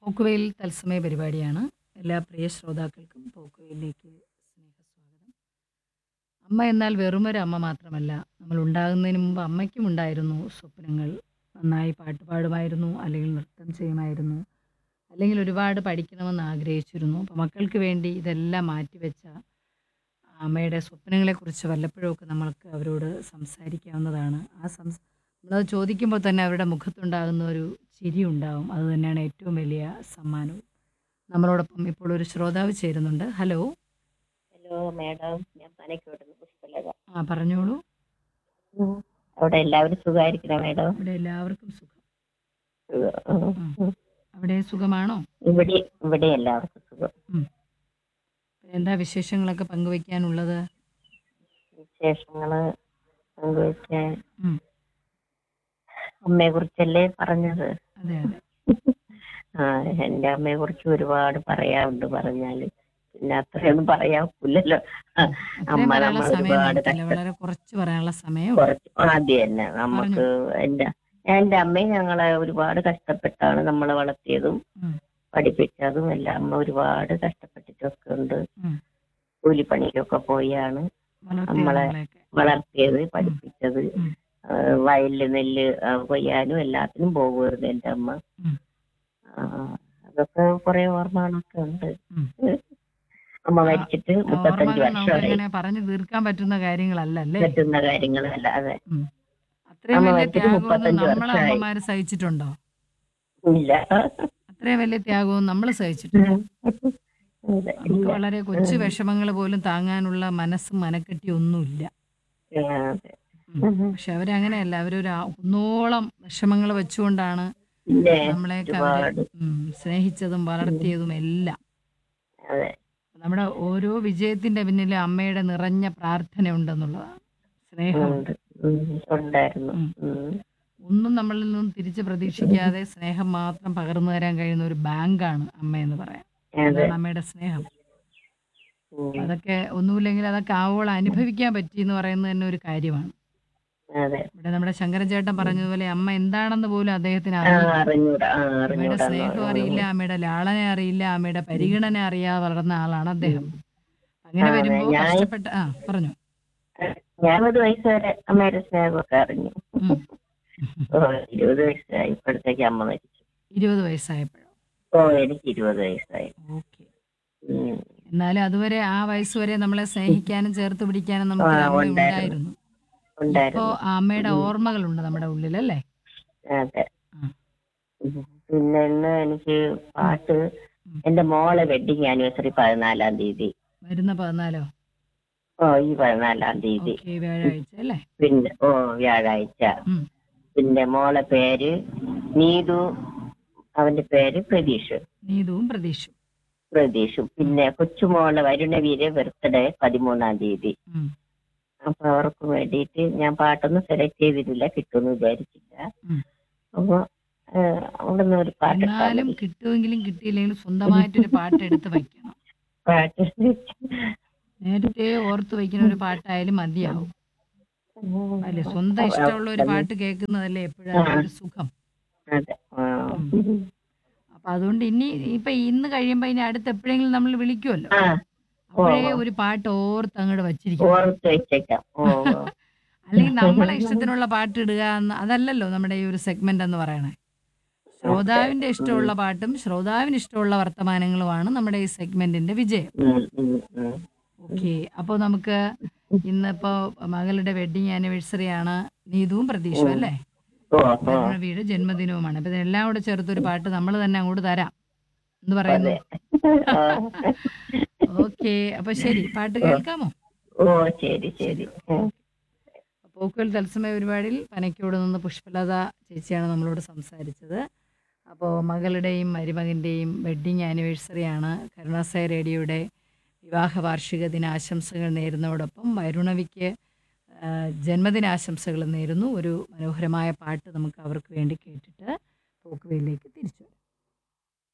പോക്കുവെയിൽ തത്സമയ പരിപാടിയാണ് എല്ലാ പ്രിയ ശ്രോതാക്കൾക്കും പോക്കുവെയിലേക്ക് സ്നേഹസ്വാഗതം അമ്മ എന്നാൽ വെറുമൊരു അമ്മ മാത്രമല്ല നമ്മൾ ഉണ്ടാകുന്നതിന് മുമ്പ് അമ്മയ്ക്കും ഉണ്ടായിരുന്നു സ്വപ്നങ്ങൾ നന്നായി പാട്ട് പാടുമായിരുന്നു അല്ലെങ്കിൽ നൃത്തം ചെയ്യുമായിരുന്നു അല്ലെങ്കിൽ ഒരുപാട് പഠിക്കണമെന്ന് ആഗ്രഹിച്ചിരുന്നു അപ്പോൾ മക്കൾക്ക് വേണ്ടി ഇതെല്ലാം മാറ്റിവെച്ച അമ്മയുടെ സ്വപ്നങ്ങളെക്കുറിച്ച് വല്ലപ്പോഴുമൊക്കെ നമ്മൾക്ക് അവരോട് സംസാരിക്കാവുന്നതാണ് ആ സംസ് നമ്മളത് ചോദിക്കുമ്പോൾ തന്നെ അവരുടെ മുഖത്തുണ്ടാകുന്ന ഒരു ചിരി ഉണ്ടാവും അത് തന്നെയാണ് ഏറ്റവും വലിയ സമ്മാനവും നമ്മളോടൊപ്പം ഇപ്പോൾ ഒരു ശ്രോതാവ് ചേരുന്നുണ്ട് ഹലോ ഹലോ മാഡം ഞാൻ പനക്കോട്ട് പുഷ്പലത ആ പറഞ്ഞോളൂ അവിടെ എല്ലാവരും സുഖമായിരിക്കണോ മാഡം ഇവിടെ എല്ലാവർക്കും സുഖം സുഖം. അവിടെ സുഖമാണോ ഇവിടെ ഇവിടെ എല്ലാവർക്കും സുഖം എന്താ വിശേഷങ്ങളൊക്കെ പങ്കുവയ്ക്കാനുള്ളത് വിശേഷങ്ങള് പങ്കുവെക്കാൻ ഉം, അമ്മയെ കുറിച്ചല്ലേ പറഞ്ഞത് അതെ അതെ ആ എന്റെ അമ്മയെ കുറിച്ച് ഒരുപാട് പറയാറുണ്ട് പറഞ്ഞാല് പിന്നെ അത്രയൊന്നും പറയാനില്ലല്ലോ അത്രയും അമ്മ പറയാനുള്ള നമ്മൾ സമയം ഒരുപാട് നമുക്കില്ല വളരെ കുറച്ച് പറയാനുള്ള സമയം കുറച്ച് ആദ്യം തന്നെ നമുക്ക് എന്റെ എന്റെ അമ്മയും ഞങ്ങളെ ഒരുപാട് കഷ്ടപ്പെട്ടാണ് നമ്മളെ വളർത്തിയതും ഉം, പഠിപ്പിച്ചതും എല്ലാം അമ്മ ഒരുപാട് കഷ്ടപ്പെട്ടിട്ടൊക്കെ ഉണ്ട് ഉം. കൂലിപ്പണിക്കൊക്കെ പോയാണ് വളർത്തിയത് നമ്മളെ നമ്മളെയൊക്കെ. വളർത്തിയത് പഠിപ്പിച്ചത് ഉം. ആ, വയലില് നെല്ല് ആ, കൊയ്യാനും എല്ലാത്തിനും പോകുമായിരുന്നു എന്റെ അമ്മ ഉം. ആ, അതൊക്കെ കുറെ ഓർമ്മകളൊക്കെ ഉണ്ട് ഉം. അമ്മ മരിച്ചിട്ട് മുപ്പത്തഞ്ച് ഓർമ്മകൾ നമുക്ക് വർഷമായി ഇങ്ങനെ പറഞ്ഞു തീർക്കാൻ പറ്റുന്ന കാര്യങ്ങളല്ല അല്ലേ പറ്റുന്ന കാര്യങ്ങളല്ല അതെ ഉം. അത്രയും അമ്മ വലിയ മരിച്ചിട്ട് ത്യാഗമൊന്നും മുപ്പത്തഞ്ച് നമ്മളെ വർഷമായി. അമ്മമാര് സഹിച്ചിട്ടുണ്ടോ ഇല്ല അത്രയും വലിയ ത്യാഗവും നമ്മൾ സഹിച്ചിട്ടില്ല അതെ, നമുക്ക് ഇല്ല വളരെ കൊച്ചു വിഷമങ്ങൾ പോലും താങ്ങാനുള്ള മനസ്സും മനക്കെട്ടി ഒന്നുമില്ല ആ, അതെ. ഉം. പക്ഷെ അവരങ്ങനെയല്ല അവരൊരു ആ- കുന്നോളം വിഷമങ്ങൾ വെച്ചുകൊണ്ടാണ് പിന്നെ നമ്മളെയൊക്കെ അവര് ഒരുപാട് ഉം, സ്നേഹിച്ചതും വളർത്തിയതും എല്ലാം അതെ നമ്മുടെ ഓരോ വിജയത്തിന്റെ പിന്നിൽ അമ്മയുടെ നിറഞ്ഞ പ്രാർത്ഥന ഉണ്ടെന്നുള്ളതാണ് സ്നേഹമുണ്ട് ഉണ്ട് ഉം, ഉണ്ടായിരുന്നു ഉം. ഉം. ഒന്നും നമ്മളിൽ നിന്നും തിരിച്ച് പ്രതീക്ഷിക്കാതെ സ്നേഹം മാത്രം പകർന്നു തരാൻ കഴിയുന്ന ഒരു ബാങ്കാണ് അമ്മ എന്ന് പറയാം അതെ അതാണ് അമ്മയുടെ സ്നേഹം ഉം. അതൊക്കെ ഒന്നുമില്ലെങ്കിൽ അതൊക്കെ ആവോളം അനുഭവിക്കാൻ പറ്റി എന്ന് പറയുന്നത് തന്നെ ഒരു കാര്യമാണ് അതെ ഇവിടെ നമ്മുടെ ശങ്കരൻ ചേട്ടൻ പറഞ്ഞതുപോലെ അമ്മ എന്താണെന്ന് പോലും അദ്ദേഹത്തിന് ആ അറിയില്ല അറിഞ്ഞൂടാ ആ അമ്മയുടെ അറിഞ്ഞൂടാ സ്നേഹം അറിയില്ല അമ്മയുടെ ലാളന അറിയില്ല അമ്മയുടെ പരിഗണന അറിയാതെ വളർന്ന ആളാണ് അദ്ദേഹം അങ്ങനെ ആ, അതെ. വരുമ്പോ ഞാൻ- കഷ്ടപ്പെട്ട ആ പറഞ്ഞു ഞാൻ ഒരു വയസ്സ് വരെ അമ്മയുടെ സ്നേഹമൊക്കെ അറിഞ്ഞു ഉം. ഓ ഇരുപത് വയസ്സായി ഇപ്പോഴത്തേക്ക് അമ്മ മരിച്ചു ഇരുപത് വയസ്സായപ്പോഴോ ഓ എനിക്ക് ഇരുപത് വയസ്സായി ഓക്കെ ഉം. എന്നാലും അതുവരെ ആ വയസ്സ് വരെ നമ്മളെ സ്നേഹിക്കാനും ചേർത്ത് പിടിക്കാനും നമുക്ക് ആ, അമ്മ ഉണ്ടായിരുന്നു. ഉണ്ടായിരുന്നു ഇപ്പോ ഉണ്ടായിരുന്നു ആ അമ്മയുടെ ഓർമ്മകളുണ്ട് നമ്മുടെ ഉള്ളിൽ അല്ലേ അതെ ആ. ഉം. പിന്നെ ഇന്ന് എനിക്ക് പാട്ട് ഉം. എന്റെ മോളെ വെഡിങ് ആനിവേഴ്സറി പതിനാലാം തീയതി വരുന്ന പതിനാലോ ഓ ഈ പതിനാലാം തീയതി ഓക്കെ വ്യാഴാഴ്ച അല്ലേ പിന്നെ ഓ വ്യാഴാഴ്ച ഉം. പിന്നെ മോളെ പേര് നീതു അവന്റെ പേര് പ്രതീഷ് നീതുവും പ്രതീക്ഷയും പ്രതീഷും പിന്നെ കൊച്ചുമോളെ വരുണവീര് ബർത്ത്ഡേ പതിമൂന്നാം തീയതി ഉം. അപ്പൊ അവർക്ക് വേണ്ടിയിട്ട് ഞാൻ പാട്ടൊന്നും സെലക്ട് ചെയ്തിട്ടില്ല കിട്ടുമെന്ന് വിചാരിച്ചില്ല ഉം. അപ്പൊ ഏഹ്, അവിടുന്ന് ഒരു പാട്ട് ഇട്ടാ എന്നാലും മതി. കിട്ടുമെങ്കിലും കിട്ടിയില്ലെങ്കിലും സ്വന്തമായിട്ടൊരു പാട്ട് എടുത്ത് വയ്ക്കണം പാട്ട് നേരത്തെ ഓർത്ത് വയ്ക്കുന്ന ഒരു പാട്ടായാലും മതിയാവും അല്ലെ സ്വന്തം ഇഷ്ടമുള്ള ഒരു പാട്ട് കേൾക്കുന്നതല്ലേ എപ്പോഴും ഒരു സുഖം അതെ ആ. അപ്പൊ അതുകൊണ്ട് ഇനി ഇപ്പൊ ഇന്ന് കഴിയുമ്പോ ഇനി അടുത്ത് എപ്പോഴെങ്കിലും നമ്മൾ വിളിക്കുമല്ലോ ആ അപ്പോഴേ ഒരു പാട്ട് ഓർത്ത് അങ്ങോട്ട് വച്ചിരിക്കും ഓർത്ത് വെച്ചേക്കാം ഓ ഓ. അല്ലെങ്കിൽ നമ്മളെ ഇഷ്ടത്തിനുള്ള പാട്ട് ഇടുക എന്ന് അതല്ലല്ലോ നമ്മുടെ ഈ ഒരു സെഗ്മെന്റ് എന്ന് പറയണേ ശ്രോതാവിന്റെ ഇഷ്ടമുള്ള പാട്ടും ശ്രോതാവിന് ഇഷ്ടമുള്ള വർത്തമാനങ്ങളുമാണ് നമ്മുടെ ഈ സെഗ്മെന്റിന്റെ വിജയം ഉം, ഉം, ഉം. ഓക്കെ അപ്പോൾ നമുക്ക് ഇന്നിപ്പോ മകളുടെ വെഡിങ് ആനിവേഴ്സറി ആണ് നീതുവും പ്രതീക്ഷയും അല്ലേ ഓ ഓ നമ്മുടെ വീട് ജന്മദിനവുമാണ് അപ്പൊ ഇതെല്ലാം കൂടെ ചേർത്തൊരു പാട്ട് നമ്മൾ തന്നെ അങ്ങോട്ട് തരാം എന്ന് പറയുന്നു ആ. ഓക്കെ അപ്പൊ ശരി പാട്ട് കേൾക്കാമോ ഓ ശരി ശരി ഉം. പോക്കുവൽ തത്സമയ പരിപാടിയിൽ പനയ്ക്കോട് നിന്ന് പുഷ്പലത ചേച്ചിയാണ് നമ്മളോട് സംസാരിച്ചത് അപ്പോൾ മകളുടെയും മരുമകൻ്റെയും വെഡ്ഡിങ് ആനിവേഴ്സറിയാണ് കരുണാസായ റേഡിയോയുടെ വിവാഹ വാർഷിക ദിനാശംസകൾ നേരുന്നതോടൊപ്പം വരുണവിക്ക് ആ, ജന്മദിനാശംസകൾ നേരുന്നു ഒരു മനോഹരമായ പാട്ട് നമുക്ക് അവർക്ക് വേണ്ടി കേട്ടിട്ട് പോക്കുവയിലേക്ക് തിരിച്ചു വരാം